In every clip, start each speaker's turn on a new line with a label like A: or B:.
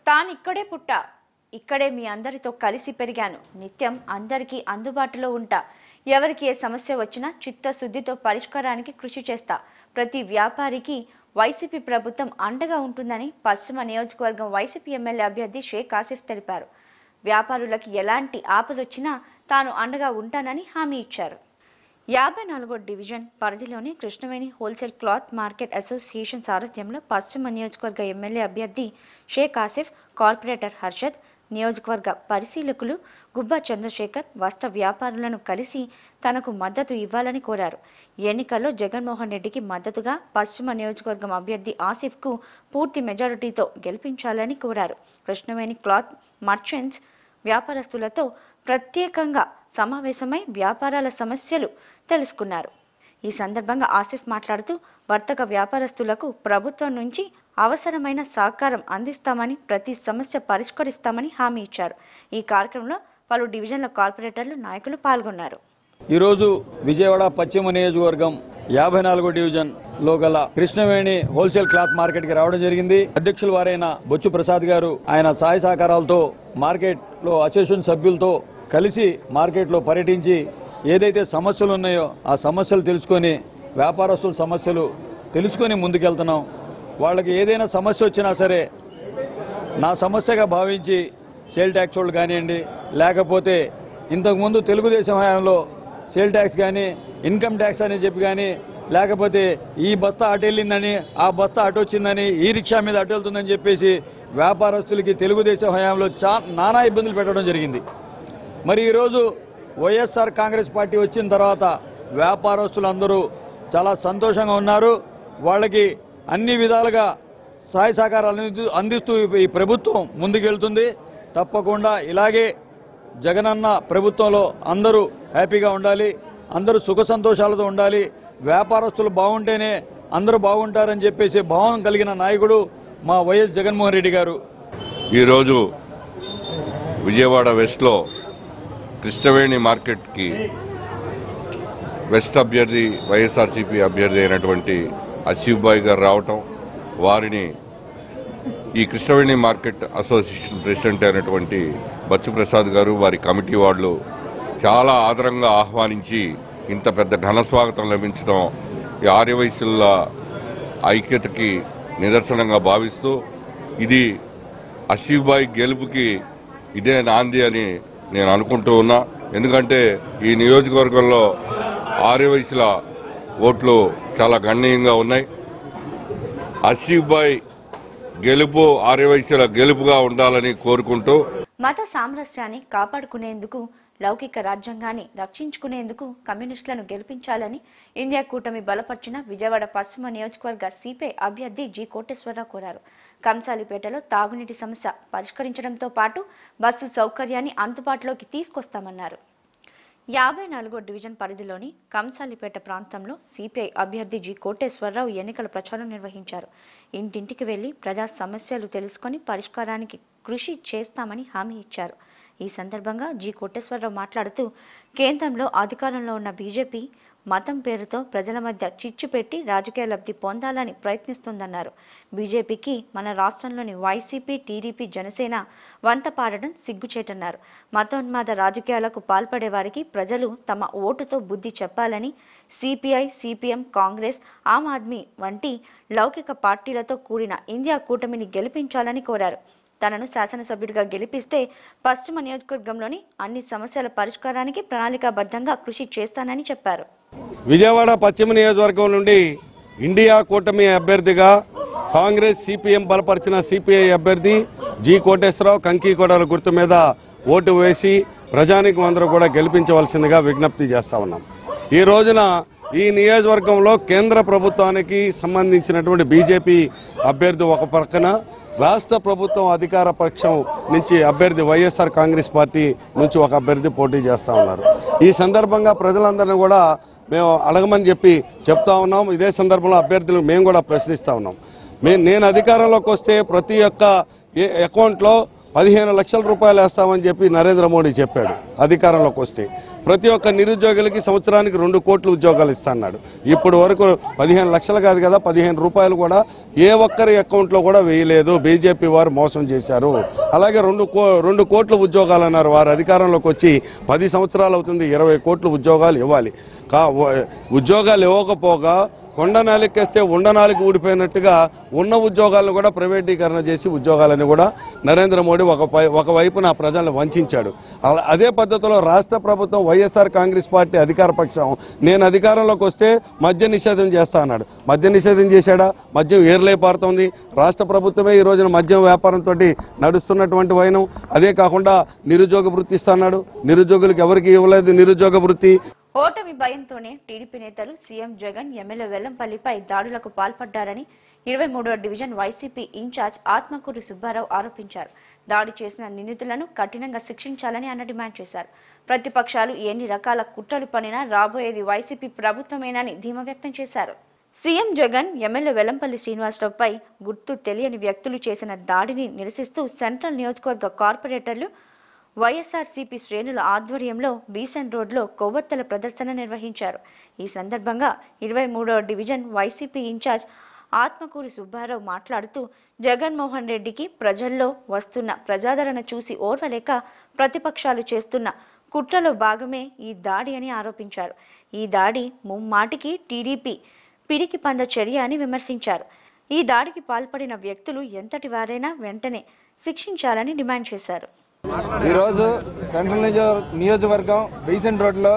A: తానిక్కడే పుట్టా ఇక్కడే మీ అందరితో కలిసి పెరిగాను నిత్యం అందరికీ అందుబాటులో ఉంటా ఎవరికి ఏ సమస్య వచ్చినా చిత్తశుద్ధితో పరిష్కారానికి కృషి చేస్తా ప్రతి వ్యాపారికి వైసీపీ ప్రభుత్వం అండగా ఉంటుందని పశ్చిమ నియోజకవర్గం వైసీపీ ఎమ్మెల్యే అభ్యర్థి షేక్ ఆసిఫ్ తెలిపారు వ్యాపారులకు ఎలాంటి ఆపదొచ్చినా తాను అండగా ఉంటానని హామీ ఇచ్చారు యాభై నాలుగో డివిజన్ పరిధిలోని Krishnaveni wholesale cloth market association సారథ్యంలో పశ్చిమ నియోజకవర్గ ఎమ్మెల్యే అభ్యర్థి షేక్ ఆసిఫ్ కార్పొరేటర్ హర్షద్ నియోజకవర్గ పరిశీలకులు గుబ్బా చంద్రశేఖర్ వస్త్ర వ్యాపారులను కలిసి తనకు మద్దతు ఇవ్వాలని కోరారు ఎన్నికల్లో జగన్మోహన్ రెడ్డికి మద్దతుగా పశ్చిమ నియోజకవర్గం అభ్యర్థి ఆసిఫ్కు పూర్తి మెజారిటీతో గెలిపించాలని కోరారు కృష్ణవేణి క్లాత్ మర్చెంట్స్ వ్యాపారస్తులతో ప్రత్యేకంగా సమావేశమై వ్యాపారాల సమస్యలు తెలుసుకున్నారు ఈ సందర్భంగా ఆసిఫ్ మాట్లాడుతూ వర్తక వ్యాపారస్తులకు ప్రభుత్వం నుంచి అవసరమైన సహకారం అందిస్తామని ప్రతి సమస్య పరిష్కరిస్తామని హామీ ఇచ్చారు ఈ కార్యక్రమంలో పలు డివిజన్ల కార్పొరేటర్లు నాయకులు పాల్గొన్నారు
B: ఈరోజు విజయవాడ పశ్చిమ నియోజకవర్గం యాభై నాలుగో డివిజన్ లో గల కృష్ణవేణి హోల్సేల్ క్లాత్ మార్కెట్ కి రావడం జరిగింది అధ్యక్షుల వారైన బొచ్చు ప్రసాద్ గారు ఆయన సహాయ సహకారాలతో మార్కెట్ లో అసోసియేషన్ సభ్యులతో కలిసి మార్కెట్ లో పర్యటించి ఏదైతే సమస్యలు ఉన్నాయో ఆ సమస్యలు తెలుసుకొని వ్యాపారస్తుల సమస్యలు తెలుసుకొని ముందుకెళ్తున్నాం వాళ్ళకి ఏదైనా సమస్య వచ్చినా సరే నా సమస్యగా భావించి సేల్ ట్యాక్స్ వాళ్ళు కానివ్వండి లేకపోతే ఇంతకుముందు తెలుగుదేశం హయాంలో సేల్ ట్యాక్స్ కానీ ఇన్కమ్ ట్యాక్స్ అని చెప్పి కానీ లేకపోతే ఈ బస్తా అటు వెళ్ళిందని ఆ బస్తా అటు వచ్చిందని ఈ రిక్షా మీద అటు వెళ్తుందని చెప్పేసి వ్యాపారస్తులకి తెలుగుదేశం హయాంలో చా నానా ఇబ్బందులు పెట్టడం జరిగింది మరి ఈరోజు వైఎస్ఆర్ కాంగ్రెస్ పార్టీ వచ్చిన తర్వాత వ్యాపారస్తులందరూ చాలా సంతోషంగా ఉన్నారు వాళ్ళకి అన్ని విధాలుగా సహాయ సహకారాలు అంది- అందిస్తూ ఈ ప్రభుత్వం ముందుకెళ్తుంది తప్పకుండా ఇలాగే జగనన్న ప్రభుత్వంలో అందరూ హ్యాపీగా ఉండాలి అందరూ సుఖ సంతోషాలతో ఉండాలి వ్యాపారస్తులు బాగుంటేనే అందరూ బాగుంటారని చెప్పేసి భావన కలిగిన నాయకుడు మా వైఎస్ జగన్మోహన్ రెడ్డి గారు
C: ఈరోజు విజయవాడ వెస్ట్లో కృష్ణవేణి మార్కెట్కి వెస్ట్ అభ్యర్థి వైఎస్ఆర్సీపీ అభ్యర్థి అయినటువంటి అసీఫ్ బాయ్ గారు రావటం వారిని ఈ కృష్ణవేణి మార్కెట్ అసోసియేషన్ ప్రెసిడెంట్ అయినటువంటి బచ్చు ప్రసాద్ గారు వారి కమిటీ వాళ్ళు చాలా ఆదరంగా ఆహ్వానించి ఇంత పెద్ద ఘన స్వాగతం లభించడం ఈ ఆర్యవయసుల ఐక్యతకి నిదర్శనంగా భావిస్తూ ఇది అసీఫ్ బాయ్ గెలుపుకి ఇదే నాంది అని నేను అనుకుంటూ ఉన్నా ఎందుకంటే ఈ నియోజకవర్గంలో ఆర్యవయసుల ఓట్లు చాలా గణనీయంగా ఉన్నాయి అసీఫ్ బాయ్ గెలుపు ఆర్యవయసుల గెలుపుగా ఉండాలని కోరుకుంటూ
A: మత సామరస్యాన్ని కాపాడుకునేందుకు లౌకిక రాజ్యాంగాన్ని రక్షించుకునేందుకు కమ్యూనిస్టులను గెలిపించాలని ఇండియా కూటమి బలపరిచిన విజయవాడ పశ్చిమ నియోజకవర్గ సిపిఐ అభ్యర్థి జి కోటేశ్వరరావు కోరారు కంసాలిపేటలో తాగునీటి సమస్య పరిష్కరించడంతో పాటు బస్సు సౌకర్యాన్ని అందుబాటులోకి తీసుకొస్తామన్నారు యాభై నాలుగో డివిజన్ పరిధిలోని కంసాలిపేట ప్రాంతంలో సిపిఐ అభ్యర్థి జి కోటేశ్వరరావు ఎన్నికల ప్రచారం నిర్వహించారు ఇంటింటికి వెళ్లి ప్రజా సమస్యలు తెలుసుకొని పరిష్కారానికి కృషి చేస్తామని హామీ ఇచ్చారు ఈ సందర్భంగా జి కోటేశ్వరరావు మాట్లాడుతూ కేంద్రంలో అధికారంలో ఉన్న బీజేపీ మతం పేరుతో ప్రజల మధ్య చిచ్చు పెట్టి రాజకీయ లబ్ధి పొందాలని ప్రయత్నిస్తోందన్నారు బీజేపీకి మన రాష్ట్రంలోని వైసీపీ టీడీపీ జనసేన వంత పాడడం సిగ్గుచేటన్నారు మతోన్మాద రాజకీయాలకు పాల్పడే వారికి ప్రజలు తమ ఓటుతో బుద్ధి చెప్పాలని సిపిఐ సిపిఎం కాంగ్రెస్ ఆమ్ ఆద్మీ వంటి లౌకిక పార్టీలతో కూడిన ఇండియా కూటమిని గెలిపించాలని కోరారు తనను శాసనసభ్యుడిగా గెలిపిస్తే పశ్చిమ నియోజకవర్గంలోని అన్ని సమస్యల పరిష్కారానికి ప్రణాళికాబద్ధంగా కృషి చేస్తానని చెప్పారు
D: విజయవాడ పశ్చిమ నియోజకవర్గం నుండి ఇండియా కూటమి అభ్యర్థిగా కాంగ్రెస్ సిపిఎం బలపరిచిన సిపిఐ అభ్యర్థి జి కోటేశ్వరరావు కంకికొడల గుర్తు మీద ఓటు వేసి ప్రజానికం అందరూ కూడా గెలిపించవలసిందిగా విజ్ఞప్తి చేస్తా ఉన్నాం ఈ రోజున ఈ నియోజకవర్గంలో కేంద్ర ప్రభుత్వానికి సంబంధించినటువంటి బీజేపీ అభ్యర్థి ఒక పక్కన రాష్ట్ర ప్రభుత్వం అధికార పక్షం నుంచి అభ్యర్థి వైఎస్ఆర్ కాంగ్రెస్ పార్టీ నుంచి ఒక అభ్యర్థి పోటీ చేస్తా ఉన్నారు ఈ సందర్భంగా ప్రజలందరినీ కూడా మేము అడగమని చెప్పి చెప్తా ఉన్నాం ఇదే సందర్భంలో అభ్యర్థులను మేము కూడా ప్రశ్నిస్తా ఉన్నాం మే నేను అధికారంలోకి వస్తే ప్రతి ఒక్క ఏ- అకౌంట్లో పదిహేను లక్షల రూపాయలు వేస్తామని చెప్పి నరేంద్ర మోడీ చెప్పాడు అధికారంలోకి వస్తే ప్రతి ఒక్క నిరుద్యోగులకి సంవత్సరానికి రెండు కోట్ల ఉద్యోగాలు ఇస్తాన్నాడు ఇప్పుడు వరకు పదిహేను లక్షలు కాదు కదా పదిహేను రూపాయలు కూడా ఏ ఒక్కరి అకౌంట్లో కూడా వేయలేదు బీజేపీ వారు మోసం చేశారు అలాగే రెండు కో రెండు కోట్ల ఉద్యోగాలు అన్నారు వారు అధికారంలోకి వచ్చి పది సంవత్సరాలు అవుతుంది ఇరవై కోట్ల ఉద్యోగాలు ఇవ్వాలి కా ఉద్యోగాలు ఇవ్వకపోగా కొండ నాలికేస్తే ఉండ నాలికి ఊడిపోయినట్టుగా ఉన్న ఉద్యోగాలను కూడా ప్రైవేటీకరణ చేసి ఉద్యోగాలని కూడా నరేంద్ర మోడీ ఒక పై- ఒకవైపున ప్రజలను వంచాడు అలా- అదే పద్ధతిలో రాష్ట్ర ప్రభుత్వం వైఎస్ఆర్ కాంగ్రెస్ పార్టీ అధికార పక్షం నేను అధికారంలోకి వస్తే మద్య నిషేధం చేస్తా అన్నాడు మద్య నిషేధం చేశాడా మద్యం ఏర్లే పారుతోంది రాష్ట్ర ప్రభుత్వమే ఈ రోజున మద్యం వ్యాపారంతో నడుస్తున్నటువంటి వైనం అదే కాకుండా నిరుద్యోగ వృత్తి ఇస్తాడు నిరుద్యోగులకు ఎవరికి ఇవ్వలేదు నిరుద్యోగ వృత్తి
A: ఓటమి భయంతోనే టీడీపీ నేతలు సీఎం జగన్ ఎమ్మెల్యే వెల్లంపల్లిపై దాడులకు పాల్పడ్డారని ఇరవై మూడవ division YCP incharge Atmakuru Subbarao ఆరోపించారు దాడి చేసిన నిందితులను కఠినంగా శిక్షించాలని ఆయన డిమాండ్ చేశారు ప్రతిపక్షాలు ఎన్ని రకాల కుట్రలు పనినా రాబోయేది వైసీపీ ప్రభుత్వమేనని ధీమా వ్యక్తం చేశారు సీఎం జగన్ ఎమ్మెల్యే వెల్లంపల్లి శ్రీనివాసరావుపై గుర్తు తెలియని వ్యక్తులు చేసిన దాడిని నిరసిస్తూ సెంట్రల్ నియోజకవర్గ కార్పొరేటర్లు వైఎస్ఆర్సీపీ శ్రేణుల ఆధ్వర్యంలో బీసెంట్ రోడ్లో కొవ్వొత్తుల ప్రదర్శన నిర్వహించారు ఈ సందర్భంగా ఇరవై మూడవ division YCP incharge Atmakuri Subbarao మాట్లాడుతూ జగన్మోహన్ రెడ్డికి ప్రజల్లో వస్తున్న ప్రజాదరణ చూసి ఓర్వలేక ప్రతిపక్షాలు చేస్తున్న కుట్రలో భాగమే ఈ దాడి అని ఆరోపించారు ఈ దాడి ముమ్మాటికి టీడీపీ పిరికి పంద చర్య అని విమర్శించారు ఈ దాడికి పాల్పడిన వ్యక్తులు ఎంతటి వారైనా వెంటనే శిక్షించాలని డిమాండ్ చేశారు
E: ఈరోజు సెంట్రల్ నియోజ- నియోజకవర్గం బీసెంట్ రోడ్లో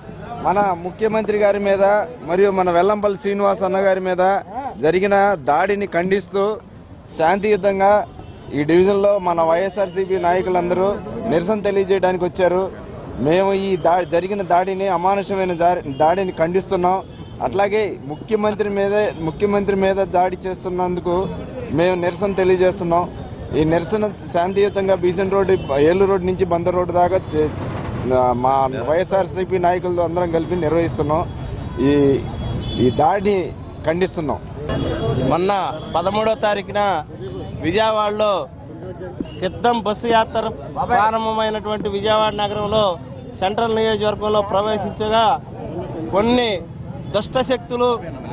E: మన ముఖ్యమంత్రి గారి మీద మరియు మన వెల్లంపల్లి శ్రీనివాస్ అన్న గారి మీద జరిగిన దాడిని ఖండిస్తూ శాంతియుతంగా ఈ డివిజన్లో మన వైఎస్ఆర్సీపీ నాయకులందరూ నిరసన తెలియజేయడానికి వచ్చారు మేము ఈ దా జరిగిన దాడిని అమానుషమైన జా- దాడిని ఖండిస్తున్నాం అట్లాగే ముఖ్యమంత్రి మీదే ముఖ్యమంత్రి మీద దాడి చేస్తున్నందుకు మేము నిరసన తెలియజేస్తున్నాం ఈ నిరసన శాంతియుతంగా బీసెంట్ రోడ్డు ఏలూరు రోడ్ నుంచి బందర్ రోడ్డు దాకా చే- మా వైఎస్ఆర్సీపీ నాయకులు అందరం కలిపి నిర్వహిస్తున్నాం ఈ ఈ దాడిని ఖండిస్తున్నాం
F: మొన్న పదమూడో తారీఖున విజయవాడలో సిద్ధం బస్సు యాత్ర ప్రారంభమైనటువంటి విజయవాడ నగరంలో సెంట్రల్ నియోజకవర్గంలో ప్రవేశించగా కొన్ని దుష్ట శక్తులు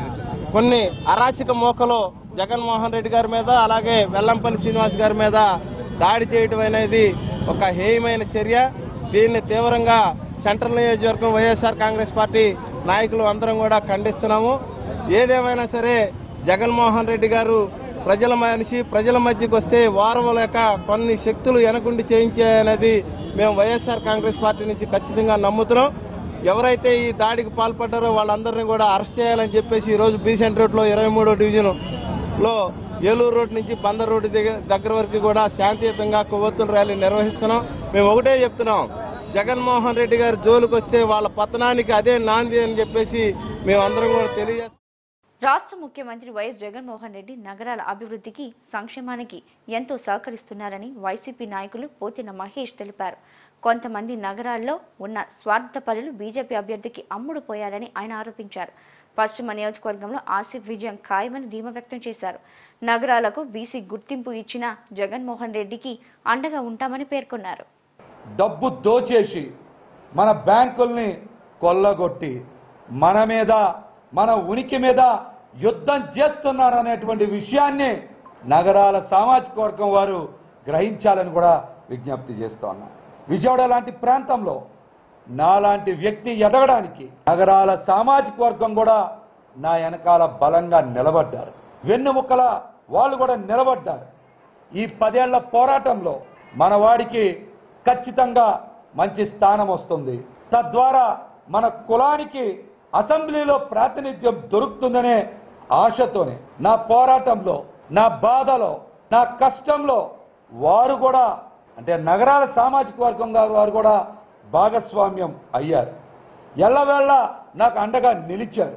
F: కొన్ని అరాచక మోకలు జగన్మోహన్ రెడ్డి గారి మీద అలాగే వెల్లంపల్లి శ్రీనివాస్ గారి మీద దాడి చేయడం అనేది ఒక హేయమైన చర్య దీన్ని తీవ్రంగా సెంట్రల్ నియోజకవర్గం వైఎస్ఆర్ కాంగ్రెస్ పార్టీ నాయకులు అందరం కూడా ఖండిస్తున్నాము ఏదేమైనా సరే జగన్మోహన్ రెడ్డి గారు ప్రజల మనిషి ప్రజల మధ్యకి వస్తే వారవలేక కొన్ని శక్తులు వెనకుండి చేయించాయనేది మేము వైఎస్ఆర్ కాంగ్రెస్ పార్టీ నుంచి ఖచ్చితంగా నమ్ముతున్నాం ఎవరైతే ఈ దాడికి పాల్పడ్డారో వాళ్ళందరినీ కూడా అరెస్ట్ చేయాలని చెప్పేసి ఈరోజు బీసెంట్ రోడ్లో ఇరవై మూడో డివిజన్లో ఏలూరు రోడ్ నుంచి బందర్ రోడ్డు దగ్గర దగ్గర వరకు కూడా శాంతియుతంగా కొవ్వొత్తుల ర్యాలీ నిర్వహిస్తున్నాం మేము ఒకటే చెప్తున్నాం జగన్మోహన్ రెడ్డి గారు జోలికి వస్తే వాళ్ళ పతనానికి అదే నాంది అని చెప్పేసి మేమందరం కూడా తెలియజేస్తాం
A: రాష్ట్ర ముఖ్యమంత్రి వైఎస్ జగన్మోహన్ రెడ్డి నగరాల అభివృద్ధికి సంక్షేమానికి ఎంతో సహకరిస్తున్నారని వైసీపీ నాయకులు పోతిన మహేష్ తెలిపారు కొంతమంది నగరాల్లో ఉన్న స్వార్థపరులు బీజేపీ అభ్యర్థికి అమ్ముడు పోయారని ఆయన ఆరోపించారు పశ్చిమ నియోజకవర్గంలో ఆసిఫ్ విజయం ఖాయమని ధీమా వ్యక్తం చేశారు నగరాలకు బీసీ గుర్తింపు ఇచ్చిన జగన్మోహన్ రెడ్డికి అండగా ఉంటామని పేర్కొన్నారు
G: డబ్బు దోచేసి మన బ్యాంకుల్ని కొల్లగొట్టి మన మీద మన ఉనికి మీద యుద్ధం చేస్తున్నారనేటువంటి విషయాన్ని నగరాల సామాజిక వర్గం వారు గ్రహించాలని కూడా విజ్ఞప్తి చేస్తూ ఉన్నారు విజయవాడ లాంటి ప్రాంతంలో నాలాంటి వ్యక్తి ఎదగడానికి నగరాల సామాజిక వర్గం కూడా నా వెనకాల బలంగా నిలబడ్డారు వెన్నుముక్కల వాళ్ళు కూడా నిలబడ్డారు ఈ పదేళ్ల పోరాటంలో మన వాడికి ఖచ్చితంగా మంచి స్థానం వస్తుంది తద్వారా మన కులానికి అసెంబ్లీలో ప్రాతినిధ్యం దొరుకుతుందనే ఆశతోనే నా పోరాటంలో నా బాధలో నా కష్టంలో వారు కూడా అంటే నగరాల సామాజిక వర్గం గారు వారు కూడా భాగస్వామ్యం అయ్యారు ఎల్లవేళ నాకు అండగా నిలిచారు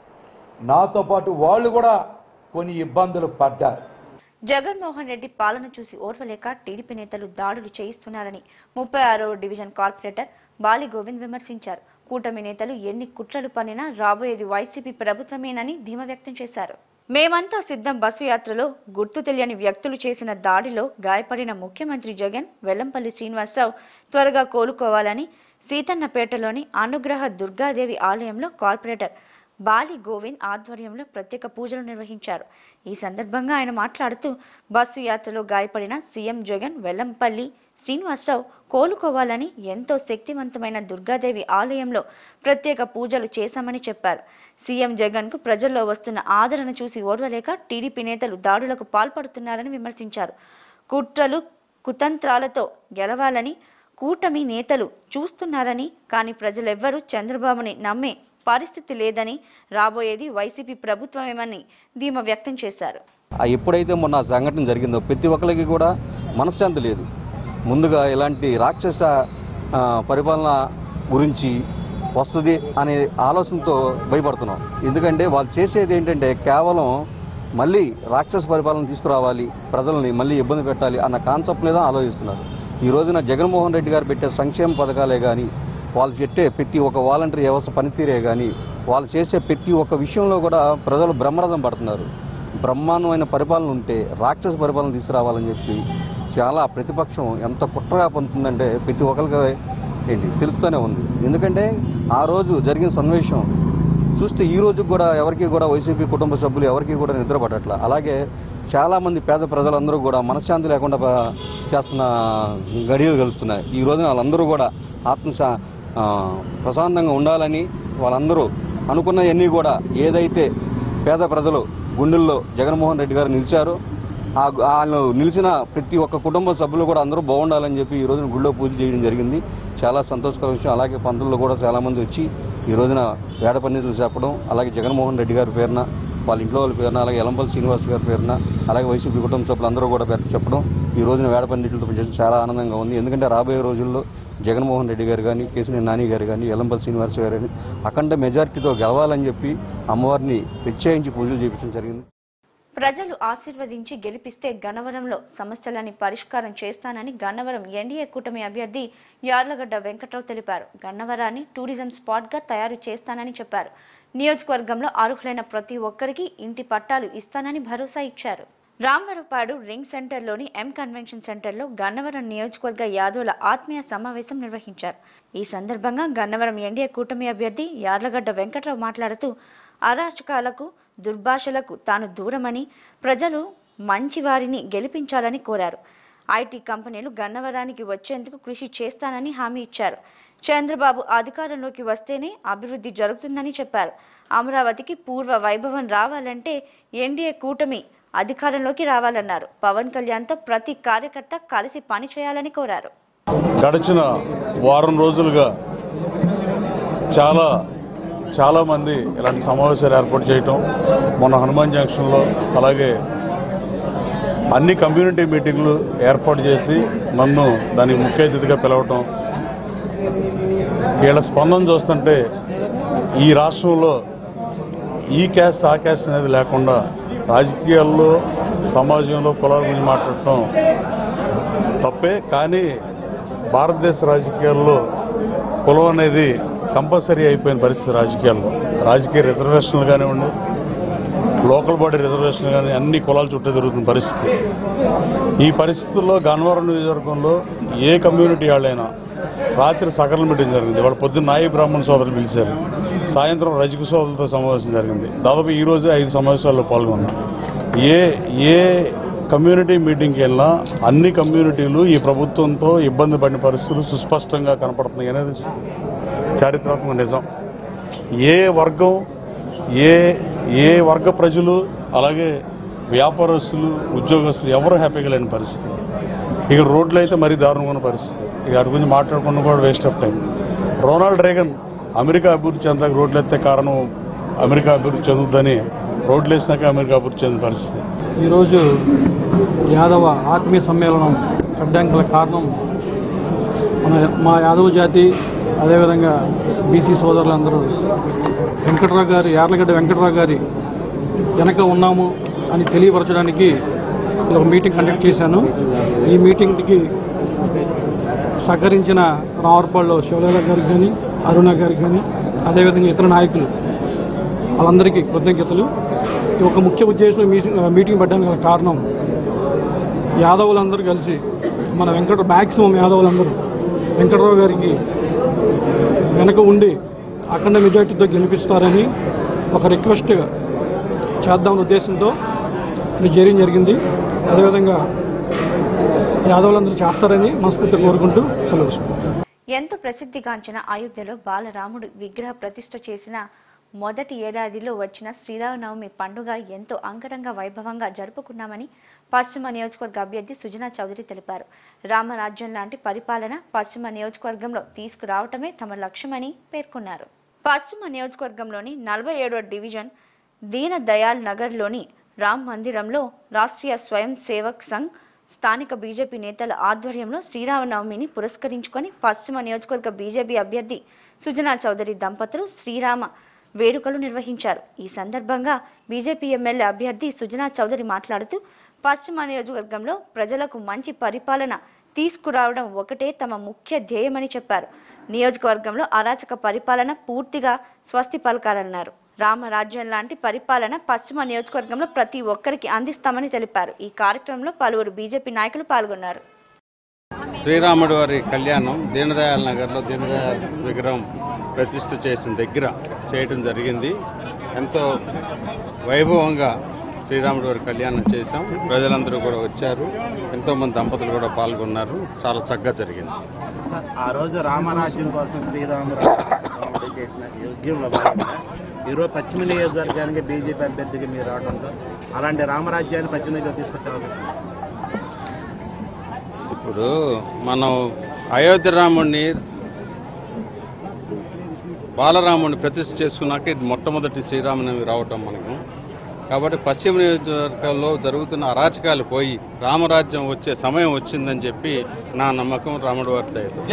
G: నాతో పాటు వాళ్ళు కూడా కొన్ని ఇబ్బందులు పడ్డారు
A: జగన్మోహన్ రెడ్డి పాలన చూసి ఓర్వలేక టీడీపీ నేతలు దాడులు చేయిస్తున్నారని ముప్పై ఆరో డివిజన్ కార్పొరేటర్ బాలి గోవింద్ విమర్శించారు కూటమి నేతలు ఎన్ని కుట్రలు పనినా రాబోయేది వైసీపీ ప్రభుత్వమేనని ధీమా వ్యక్తం చేశారు మేమంతా సిద్ధం బస్సు యాత్రలో గుర్తు తెలియని వ్యక్తులు చేసిన దాడిలో గాయపడిన ముఖ్యమంత్రి జగన్ వెల్లంపల్లి శ్రీనివాసరావు త్వరగా కోలుకోవాలని సీతన్నపేటలోని అనుగ్రహ దుర్గాదేవి ఆలయంలో కార్పొరేటర్ బాలి గోవింద్ ఆధ్వర్యంలో ప్రత్యేక పూజలు నిర్వహించారు ఈ సందర్భంగా ఆయన మాట్లాడుతూ బస్సు యాత్రలో గాయపడిన సీఎం జగన్ వెల్లంపల్లి శ్రీనివాసరావు కోలుకోవాలని ఎంతో శక్తివంతమైన దుర్గాదేవి ఆలయంలో ప్రత్యేక పూజలు చేశామని చెప్పారు సీఎం జగన్కు ప్రజల్లో వస్తున్న ఆదరణ చూసి ఓర్వలేక టీడీపీ నేతలు దాడులకు పాల్పడుతున్నారని విమర్శించారు కుట్రలు కుతంత్రాలతో గెలవాలని కూటమి నేతలు చూస్తున్నారని కానీ ప్రజలెవ్వరూ చంద్రబాబుని నమ్మే పరిస్థితి లేదని రాబోయేది వైసీపీ ప్రభుత్వమేమని ధీమా వ్యక్తం చేశారు
H: ఆ ఎప్పుడైతే మొన్న ఆ సంఘటన జరిగిందో ప్రతి ఒక్కరికి కూడా మనశ్శాంతి లేదు ముందుగా ఇలాంటి రాక్షస ఆ, పరిపాలన గురించి వస్తుంది అనే ఆలోచనతో భయపడుతున్నాం ఎందుకంటే వాళ్ళు చేసేది ఏంటంటే కేవలం మళ్ళీ రాక్షస పరిపాలన తీసుకురావాలి ప్రజల్ని మళ్ళీ ఇబ్బంది పెట్టాలి అన్న కాన్సెప్ట్ మీద ఆలోచిస్తున్నారు ఈ రోజున జగన్మోహన్ రెడ్డి గారు పెట్టే సంక్షేమ పథకాలే కానీ వాళ్ళు పెట్టే ప్రతి ఒక్క వాలంటరీ వ్యవస్థ పనితీరే కానీ వాళ్ళు చేసే ప్రతి ఒక్క విషయంలో కూడా ప్రజలు బ్రహ్మరథం పడుతున్నారు బ్రహ్మాండమైన పరిపాలన ఉంటే రాక్షస పరిపాలన తీసుకురావాలని చెప్పి చాలా ప్రతిపక్షం ఎంత కుట్రగా పొందుతుందంటే ప్రతి ఒక్కరికి ఏంటి తెలుస్తూనే ఉంది ఎందుకంటే ఆ రోజు జరిగిన సన్నివేశం చూస్తే ఈ రోజు కూడా ఎవరికి కూడా వైసీపీ కుటుంబ సభ్యులు ఎవరికి కూడా నిద్ర పట్టట్ల అలాగే చాలామంది పేద ప్రజలందరూ కూడా మనశ్శాంతి లేకుండా ప- చేస్తున్న గడియలు కలుస్తున్నాయి ఈ రోజున వాళ్ళందరూ కూడా ఆత్మ ప్రశాంతంగా ఉండాలని వాళ్ళందరూ అనుకున్నవన్నీ కూడా ఏదైతే పేద ప్రజలు గుండెల్లో జగన్మోహన్ రెడ్డి గారు నిలిచారో ఆ వాళ్ళు నిలిచిన ప్రతి ఒక్క కుటుంబ సభ్యులు కూడా అందరూ బాగుండాలని చెప్పి ఈ రోజున గుళ్ళో పూజ చేయడం జరిగింది చాలా సంతోషకర విషయం అలాగే పంతుల్లో కూడా చాలామంది వచ్చి ఈ రోజున వేడ పండితులు చెప్పడం అలాగే జగన్మోహన్ రెడ్డి గారి పేరున వాళ్ళ ఇంట్లో వాళ్ళ పేరున అలాగే ఎలంపల్లి శ్రీనివాస్ గారి పేరున అలాగే వైసీపీ కుటుంబ సభ్యులు అందరూ కూడా పేరు చెప్పడం ఈ రోజున వేడ పండితులతో పనిచేయడం చాలా ఆనందంగా ఉంది ఎందుకంటే రాబోయే రోజుల్లో జగన్మోహన్ రెడ్డి గారు కానీ కేసీఆర్ నాని గారు కానీ ఎల్లంపల్లి శ్రీనివాస్ గారు కానీ అఖండ మెజార్టీతో గెలవాలని చెప్పి అమ్మవారిని ప్రత్యేకించి పూజలు చేయించడం జరిగింది
A: ప్రజలు ఆశీర్వదించి గెలిపిస్తే గన్నవరంలో సమస్యలని పరిష్కారం చేస్తానని గన్నవరం ఎన్డీఏ కూటమి అభ్యర్థి యార్లగడ్డ వెంకట్రావు తెలిపారు గన్నవరాన్ని టూరిజం స్పాట్గా తయారు చేస్తానని చెప్పారు నియోజకవర్గంలో అర్హులైన ప్రతి ఒక్కరికి ఇంటి పట్టాలు ఇస్తానని భరోసా ఇచ్చారు రామవరపాడు రింగ్ సెంటర్లోని ఎం కన్వెన్షన్ సెంటర్లో గన్నవరం నియోజకవర్గ యాదవుల ఆత్మీయ సమావేశం నిర్వహించారు ఈ సందర్భంగా గన్నవరం ఎన్డీఏ కూటమి అభ్యర్థి యార్లగడ్డ వెంకట్రావు మాట్లాడుతూ అరాచకాలకు దుర్భాషలకు తాను దూరమని ప్రజలు మంచివారిని గెలిపించాలని కోరారు ఐటీ కంపెనీలు గన్నవరానికి వచ్చేందుకు కృషి చేస్తానని హామీ ఇచ్చారు చంద్రబాబు అధికారంలోకి వస్తేనే అభివృద్ధి జరుగుతుందని చెప్పారు అమరావతికి పూర్వ వైభవం రావాలంటే ఎన్డీఏ కూటమి అధికారంలోకి రావాలన్నారు పవన్ కళ్యాణ్తో ప్రతి కార్యకర్త కలిసి పనిచేయాలని కోరారు
I: గడిచిన వారం రోజులుగా చాలా చాలామంది ఇలాంటి సమావేశాలు ఏర్పాటు చేయటం మొన్న హనుమాన్ జంక్షన్లో అలాగే అన్ని కమ్యూనిటీ మీటింగ్లు ఏర్పాటు చేసి నన్ను దానికి ముఖ్య అతిథిగా పిలవటం వీళ్ళ స్పందన చూస్తుంటే ఈ రాష్ట్రంలో ఈ క్యాస్ట్ ఆ క్యాస్ట్ అనేది లేకుండా రాజకీయాల్లో సమాజంలో కులాల గురించి మాట్లాడటం తప్పే కానీ భారతదేశ రాజకీయాల్లో కులం అనేది కంపల్సరీ అయిపోయిన పరిస్థితి రాజకీయాల్లో రాజకీయ రిజర్వేషన్లు కానివ్వండి లోకల్ బాడీ రిజర్వేషన్ కానీ అన్ని కులాల చుట్టూ తిరుగుతున్న పరిస్థితి ఈ పరిస్థితుల్లో గన్నవరం నియోజకవర్గంలో ఏ కమ్యూనిటీ వాళ్ళైనా రాత్రి సకరణ మీటింగ్ జరిగింది వాళ్ళ పొద్దున్న నాయి బ్రాహ్మణ సోదరులు పిలిచారు సాయంత్రం రజక సోదరులతో సమావేశం జరిగింది దాదాపు ఈ రోజే ఐదు సమావేశాల్లో పాల్గొన్నాం ఏ ఏ కమ్యూనిటీ మీటింగ్కి వెళ్ళినా అన్ని కమ్యూనిటీలు ఈ ప్రభుత్వంతో ఇబ్బంది పడిన పరిస్థితులు సుస్పష్టంగా కనపడుతున్నాయి అనేది చారిత్రాత్మక నిజం ఏ వర్గం ఏ ఏ వర్గ ప్రజలు అలాగే వ్యాపారస్తులు ఉద్యోగస్తులు ఎవరు హ్యాపీగా లేని పరిస్థితి ఇక రోడ్లు అయితే మరీ దారుణంగా ఉన్న పరిస్థితి ఇక వాటి గురించి మాట్లాడుకున్న కూడా waste of time Ronald Reagan America అభివృద్ధి చెందక రోడ్లు ఎత్తే కారణం అమెరికా అభివృద్ధి చెందుతుందని రోడ్లు వేసినాక అమెరికా అభివృద్ధి చెందిన పరిస్థితి
J: ఈరోజు యాదవ ఆత్మీయ సమ్మేళనం పెట్టడానికి గల కారణం మన మా యాదవ జాతి అదేవిధంగా బీసీ సోదరులందరూ వెంకట్రావు గారి యార్లగడ్డ వెంకట్రావు గారి వెనక ఉన్నాము అని తెలియపరచడానికి ఇది ఒక మీటింగ్ కండక్ట్ చేశాను ఈ మీటింగ్కి సహకరించిన రావర్పాడులో శివలేల గారికి కానీ అరుణ గారికి కానీ అదేవిధంగా ఇతర నాయకులు వాళ్ళందరికీ కృతజ్ఞతలు ఈ ఒక ముఖ్య ఉద్దేశం మీసి- మీటింగ్ పెట్టడానికి గల కారణం యాదవులందరూ కలిసి మన వెంకట మ్యాక్సిమం యాదవులందరూ వెంకటరావు గారికి వెనక ఉండి అఖండ మెజార్టీతో గెలిపిస్తారని ఒక రిక్వెస్ట్ చేద్దామన్న ఉద్దేశంతో ఇది చేయడం జరిగింది అదేవిధంగా యాదవులందరూ చేస్తారని మనస్ఫూర్తిగా కోరుకుంటూ సెలవు తీసుకుంటాం.
A: ఎంతో ప్రసిద్ధిగాంచిన అయోధ్యలో బాలరాముడు విగ్రహ ప్రతిష్ఠ చేసిన మొదటి ఏడాదిలో వచ్చిన శ్రీరామనవమి పండుగ ఎంతో అంగరంగ వైభవంగా జరుపుకున్నామని పశ్చిమ నియోజకవర్గ అభ్యర్థి సుజనా చౌదరి తెలిపారు రామరాజ్యం లాంటి పరిపాలన పశ్చిమ నియోజకవర్గంలో తీసుకురావటమే తమ లక్ష్యమని పేర్కొన్నారు పశ్చిమ నియోజకవర్గంలోని నలభై ఏడవ డివిజన్ దీన దయాల్ నగర్లోని రామ్ మందిరంలో రాష్ట్రీయ స్వయం సేవక్ సంఘ్ స్థానిక బీజేపీ నేతల ఆధ్వర్యంలో శ్రీరామనవమిని పురస్కరించుకొని పశ్చిమ నియోజకవర్గ బీజేపీ అభ్యర్థి సుజనా చౌదరి దంపతులు శ్రీరామ వేడుకలు నిర్వహించారు ఈ సందర్భంగా బీజేపీ ఎమ్మెల్యే అభ్యర్థి సుజనా చౌదరి మాట్లాడుతూ పశ్చిమ నియోజకవర్గంలో ప్రజలకు మంచి పరిపాలన తీసుకురావడం ఒకటే తమ ముఖ్య ధ్యేయమని చెప్పారు నియోజకవర్గంలో అరాచక పరిపాలన పూర్తిగా స్వస్తి పలకాలన్నారు రామరాజ్యం లాంటి పరిపాలన పశ్చిమ నియోజకవర్గంలో ప్రతి ఒక్కరికి అందిస్తామని తెలిపారు ఈ కార్యక్రమంలో పలువురు బీజేపీ నాయకులు పాల్గొన్నారు
K: శ్రీరాముడి వారి కళ్యాణం దీనదయాళ్ నగర్లో దీనదయాళ్ విగ్రహం ప్రతిష్ఠ చేసిన దగ్గర చేయడం జరిగింది ఎంతో వైభవంగా శ్రీరాముడి వారి కళ్యాణం చేశాం ప్రజలందరూ కూడా వచ్చారు ఎంతో మంది దంపతులు కూడా పాల్గొన్నారు చాలా చక్కగా జరిగింది
F: ఆ రోజు రామరాజ్యం కోసం శ్రీరాముడు చేసిన యుద్ధంలో భాగంగా ఈరోజు పశ్చిమ నియోజకవర్గానికి బీజేపీ అభ్యర్థిగా మీరు రావడంతో అలాంటి రామరాజ్యాన్ని పశ్చిమ నియోజకవర్గం తీసుకొచ్చే అవకాశం ఉంది.
K: ఇప్పుడు మనం అయోధ్య రాముడిని బాలరాముడిని ప్రతిష్ఠ చేసుకున్నాక ఇది మొట్టమొదటి శ్రీరామనవమి రావటం మనకు కాబట్టి పశ్చిమ నియోజకవర్గంలో జరుగుతున్న అరాచకాలు పోయి రామరాజ్యం వచ్చే సమయం వచ్చిందని చెప్పి నా నమ్మకం రాముడి వారి దయతో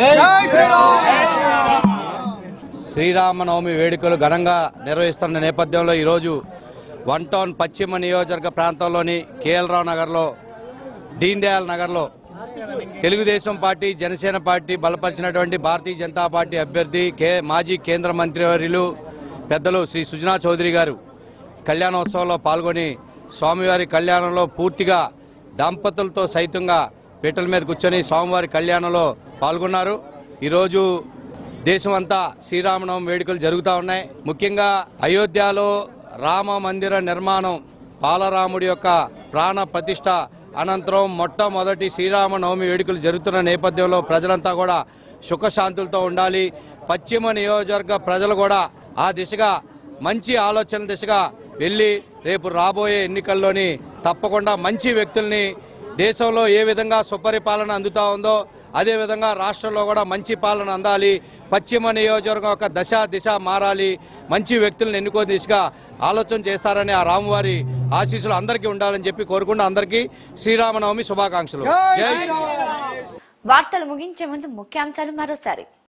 L: శ్రీరామనవమి వేడుకలు ఘనంగా నిర్వహిస్తున్న నేపథ్యంలో ఈరోజు వన్ టౌన్ పశ్చిమ నియోజకవర్గ ప్రాంతంలోని కేఎల్ రావు నగర్లో దీన్ దయాల్ నగర్లో తెలుగుదేశం పార్టీ జనసేన పార్టీ బలపరిచినటువంటి భారతీయ జనతా పార్టీ అభ్యర్థి కే మాజీ కేంద్ర మంత్రివర్యులు పెద్దలు శ్రీ సుజనా చౌదరి గారు కళ్యాణోత్సవంలో పాల్గొని స్వామివారి కళ్యాణంలో పూర్తిగా దంపతులతో సైతంగా పీటల మీద కూర్చొని స్వామివారి కళ్యాణంలో పాల్గొన్నారు ఈరోజు దేశమంతా శ్రీరామనవమి వేడుకలు జరుగుతూ ఉన్నాయి ముఖ్యంగా అయోధ్యలో రామ మందిర నిర్మాణం బాలరాముడి యొక్క ప్రాణ ప్రతిష్ట అనంతరం మొట్టమొదటి శ్రీరామనవమి వేడుకలు జరుగుతున్న నేపథ్యంలో ప్రజలంతా కూడా సుఖశాంతులతో ఉండాలి పశ్చిమ నియోజకవర్గ ప్రజలు కూడా ఆ దిశగా మంచి ఆలోచన దిశగా వెళ్ళి రేపు రాబోయే ఎన్నికల్లోని తప్పకుండా మంచి వ్యక్తుల్ని దేశంలో ఏ విధంగా సుపరిపాలన అందుతా ఉందో అదే విధంగా రాష్ట్రంలో కూడా మంచి పాలన అందాలి పశ్చిమ నియోజకవర్గం యొక్క దశ దిశ మారాలి మంచి వ్యక్తులను ఎన్నుకో దిశగా ఆలోచన చేస్తారని ఆ రామువారి ఆశీస్సులు అందరికీ ఉండాలని చెప్పి కోరుకుంటూ అందరికీ శ్రీరామనవమి శుభాకాంక్షలు జై శ్రీరామ్.
A: వార్తలు ముగించే ముందు ముఖ్యాంశాలు మరోసారి